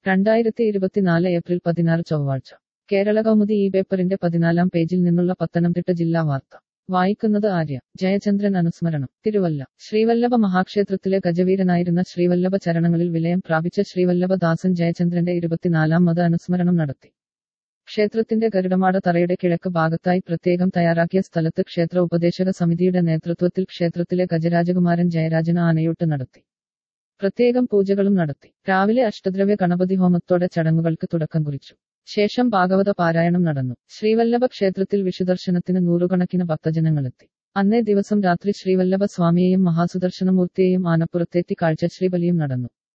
രണ്ടായിരത്തി ഇരുപത്തിനാല് ഏപ്രിൽ പതിനാറ് ചൊവ്വാഴ്ച കേരള കൗമുദി ഈ പേപ്പറിന്റെ പതിനാലാം പേജിൽ നിന്നുള്ള പത്തനംതിട്ട ജില്ലാ വാർത്ത വായിക്കുന്നത് ആര്യ ജയചന്ദ്രൻ അനുസ്മരണം തിരുവല്ല ശ്രീവല്ലഭ മഹാക്ഷേത്രത്തിലെ ഗജവീരനായിരുന്ന ശ്രീവല്ലഭ ചരണങ്ങളിൽ വിലയം പ്രാപിച്ച ശ്രീവല്ലഭ ദാസൻ ജയചന്ദ്രന്റെ ഇരുപത്തിനാലാം മത അനുസ്മരണം നടത്തി ക്ഷേത്രത്തിന്റെ ഗരുഡമാട തറയുടെ കിഴക്ക് ഭാഗത്തായി പ്രത്യേകം തയ്യാറാക്കിയ സ്ഥലത്ത് ക്ഷേത്ര ഉപദേശക സമിതിയുടെ നേതൃത്വത്തിൽ ക്ഷേത്രത്തിലെ ഗജരാജകുമാരൻ ജയരാജന ആനയൂട്ട് നടത്തി പ്രത്യേകം പൂജകളും നടത്തി രാവിലെ അഷ്ടദ്രവ്യ ഗണപതി ഹോമത്തോടെ ചടങ്ങുകൾക്ക് തുടക്കം കുറിച്ചു ശേഷം ഭാഗവത പാരായണം നടന്നു ശ്രീവല്ലഭ ക്ഷേത്രത്തിൽ വിഷുദർശനത്തിന് നൂറുകണക്കിന് ഭക്തജനങ്ങളെത്തി അന്നേ ദിവസം രാത്രി ശ്രീവല്ലഭ സ്വാമിയെയും മഹാസുദർശനമൂർത്തിയെയും ആനപ്പുറത്തേറ്റി കാഴ്ചശ്രീബലിയും നടന്നു